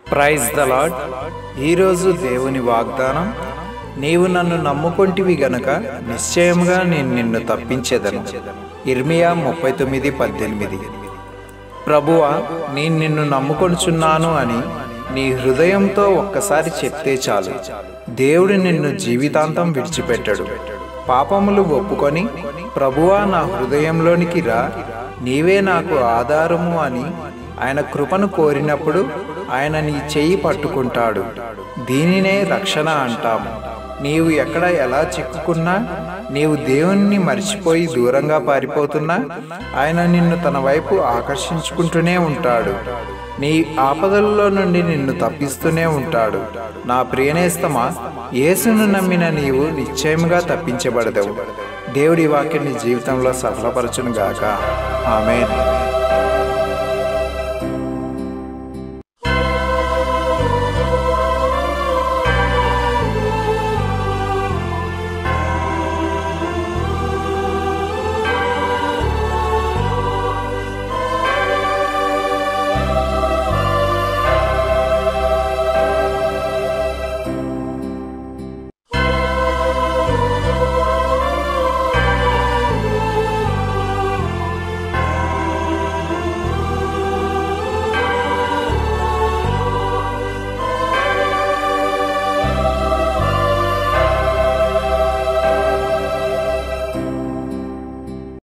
praise the lord ఈరోజు దేవుని వాగ్దానం నీవు నన్ను నమ్ముకొంటివి గనుక నిశ్చయముగా నేను నిన్ను తప్పించేదను ఇర్మియా ముప్పై తొమ్మిది పద్దెనిమిది ప్రభువా నేను నిన్ను నమ్ముకొనుచున్నాను అని నీ హృదయంతో ఒక్కసారి చెప్తే చాలు దేవుడు నిన్ను జీవితాంతం విడిచిపెట్టడు పాపములు ఒప్పుకొని ప్రభువా నా హృదయంలోనికి రా నీవే నాకు ఆధారము అని ఆయన కృపను కోరినప్పుడు ఆయన నీ చెయ్యి పట్టుకుంటాడు దీనినే రక్షణ అంటాము నీవు ఎక్కడ ఎలా చిక్కుకున్నా నీవు దేవుణ్ణి మర్చిపోయి దూరంగా పారిపోతున్నా ఆయన నిన్ను తన వైపు ఆకర్షించుకుంటూనే ఉంటాడు నీ ఆపదల్లో నుండి నిన్ను తప్పిస్తూనే ఉంటాడు నా ప్రియనేస్తమా యేసును నమ్మిన నీవు నిశ్చయముగా తప్పించబడదవు దేవుడి వాక్యం నీ జీవితంలో సఫలపరచును గాక ఆమెన్